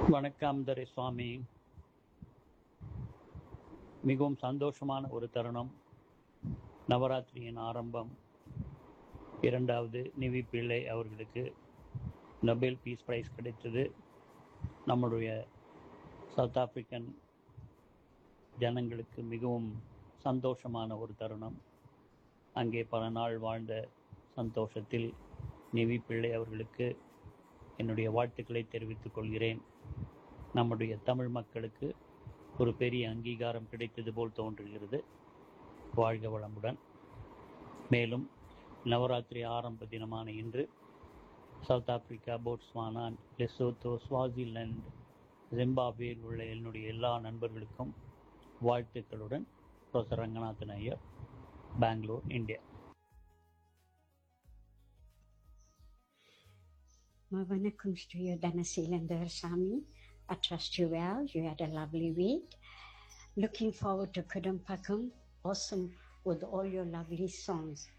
வணக்கம் தரை சுவாமி மிகவும் சந்தோஷமான ஒரு தருணம் நவராத்திரியின் ஆரம்பம் இரண்டாவது நிவி பிள்ளை அவர்களுக்கு நொபேல் பீஸ் பிரைஸ் கிடைத்தது நம்முடைய சவுத் ஆப்பிரிக்கன் ஜனங்களுக்கு மிகவும் சந்தோஷமான ஒரு தருணம் அங்கே பல நாள் வாழ்ந்த சந்தோஷத்தில் நிவி பிள்ளை அவர்களுக்கு என்னுடைய வாழ்த்துக்களை தெரிவித்துக் கொள்கிறேன் நம்முடைய தமிழ் மக்களுக்கு ஒரு பெரிய அங்கீகாரம் கிடைத்தது போல் தோன்றுகிறது வாழ்க வளமுடன் மேலும் நவராத்திரி ஆரம்ப தினமான இன்று south Africa Botswana Lesotho Swaziland ஜிம்பாப்வேயில் உள்ள என்னுடைய எல்லா நண்பர்களுக்கும் வாழ்த்துக்களுடன் professor Ranganathan Iyer Bangalore India My vanakkam to you, Dhanasilander Sami. I trust you well. You had a lovely week. Looking forward to Kudum Pakum. Awesome with all your lovely songs.